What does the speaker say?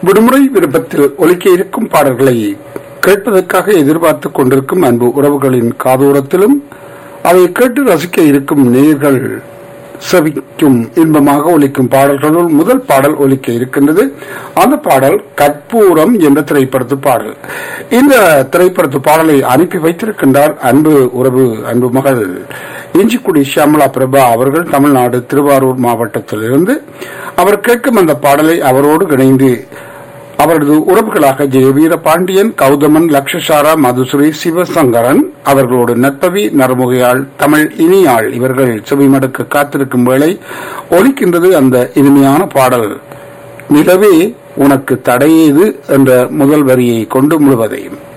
விடுமுறை விருப்பத்தில் ஒலிக்க இருக்கும் பாடல்களை கேட்பதற்காக எதிர்பார்த்துக் கொண்டிருக்கும் அன்பு உறவுகளின் காதோரத்திலும் அதை கேட்டு ரசிக்க இருக்கும் நேர்கள் செவிக்கும் இன்பமாக ஒலிக்கும் பாடல்களுள் முதல் பாடல் ஒலிக்க இருக்கின்றது அந்த பாடல் கற்பூரம் என்ற திரைப்படத்து பாடல் இந்த திரைப்படத்து பாடலை அனுப்பி வைத்திருக்கின்றார் அன்பு உறவு அன்பு மகள் இஞ்சிக்குடி ஷியாமலா பிரபா அவர்கள் தமிழ்நாடு திருவாரூர் மாவட்டத்திலிருந்து அவர் கேட்கும் அந்த பாடலை அவரோடு இணைந்து அவரது உறவுகளாக ஜெய வீரபாண்டியன் கௌதமன் லக்ஷசாரா மதுசுரி சிவசங்கரன் அவர்களோடு நட்பவி நரமுகையாள் தமிழ் இனியாள் இவர்கள் செவிமடுக்க காத்திருக்கும் வேளை ஒலிக்கின்றது அந்த இனிமையான பாடல் நிலவே உனக்கு தடையேது என்ற முதல் வரியை கொண்டு முழுவதையும்